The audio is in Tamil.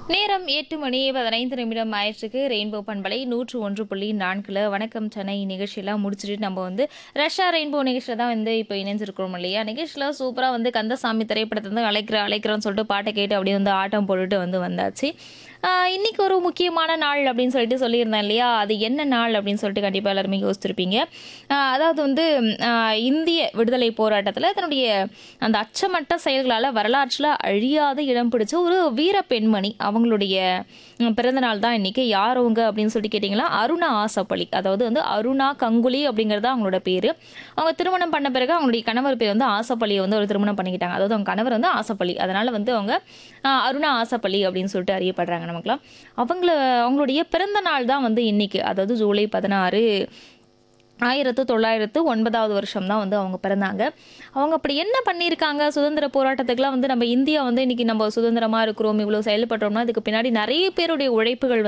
நேரம் எட்டு மணி பதினைந்து நிமிடம் ஆயிடுச்சுக்கு ரெயின்போ பண்பலை நூற்று ஒன்று புள்ளி நான்கில் வணக்கம் சென்னை நிகழ்ச்சியெல்லாம் முடிச்சுட்டு நம்ம வந்து ரஷ்யா ரெயின்போ நிகழ்ச்சியில் தான் வந்து இப்போ இணைஞ்சிருக்கிறோம் இல்லையா நிகழ்ச்சியில் சூப்பராக வந்து கந்தசாமி திரைப்படத்தை வந்து அழைக்கிற அழைக்கிறோன்னு சொல்லிட்டு பாட்டை கேட்டு அப்படியே வந்து ஆட்டம் போட்டுட்டு வந்து வந்தாச்சு ஆஹ் இன்னைக்கு ஒரு முக்கியமான நாள் அப்படின்னு சொல்லிட்டு சொல்லியிருந்தேன் இல்லையா அது என்ன நாள் அப்படின்னு சொல்லிட்டு கண்டிப்பாக எல்லாருமே யோசிச்சிருப்பீங்க ஆஹ் அதாவது வந்து ஆஹ் இந்திய விடுதலை போராட்டத்தில் தன்னுடைய அந்த அச்சமற்ற செயல்களால் வரலாற்றில் அழியாத இடம் பிடிச்ச ஒரு வீர பெண்மணி அவங்களுடைய ம், பிறந்த நாள் தான் இன்னைக்கு யார் அவங்க அப்படின்னு சொல்லிட்டு கேட்டிங்கன்னா அருணா ஆசப்பள்ளி அதாவது வந்து அருணா கங்குலி அப்படிங்கிறது அவங்களோட பேர் அவங்க திருமணம் பண்ண பிறகு அவங்களுடைய கணவர் பேர் வந்து ஆசப்பள்ளியை வந்து ஒரு திருமணம் பண்ணிக்கிட்டாங்க அதாவது அவங்க கணவர் வந்து ஆசப்பள்ளி அதனால வந்து அவங்க ஆஹ், அருணா ஆசப்பள்ளி அப்படின்னு சொல்லிட்டு அறியப்படுறாங்க நமக்குலாம் அவங்கள அவங்களுடைய பிறந்த நாள் தான் வந்து இன்னைக்கு அதாவது ஜூலை பதினாறு ஆயிரத்து தொள்ளாயிரத்து ஒன்பதாவது வருஷம் தான் வந்து அவங்க பிறந்தாங்க அவங்க அப்படி என்ன பண்ணியிருக்காங்க சுதந்திர போராட்டத்துக்குலாம் வந்து நம்ம இந்தியா வந்து இன்னைக்கு நம்ம சுதந்திரமாக இருக்கிறோம் இவ்வளோ செயல்பட்டோம்னா இதுக்கு பின்னாடி நிறைய பேருடைய உழைப்புகள்